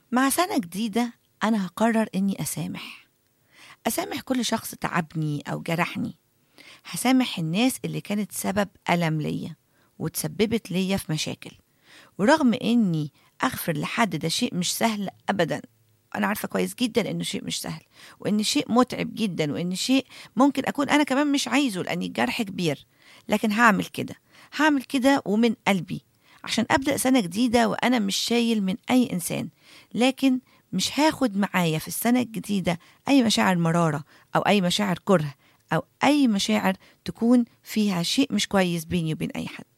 مع سنة جديدة أنا هقرر إني أسامح أسامح كل شخص تعبني أو جرحني هسامح الناس اللي كانت سبب ألم ليا وتسببت ليا في مشاكل ورغم إني أغفر لحد ده شيء مش سهل أبدا أنا عارفة كويس جدا إنه شيء مش سهل وإن شيء متعب جدا وإن شيء ممكن أكون أنا كمان مش عايزه لأن الجرح كبير لكن هعمل كده هعمل كده ومن قلبي عشان أبدأ سنة جديدة وأنا مش شايل من أي إنسان لكن مش هاخد معايا في السنة الجديدة أي مشاعر مرارة أو أي مشاعر كره أو أي مشاعر تكون فيها شيء مش كويس بيني وبين أي حد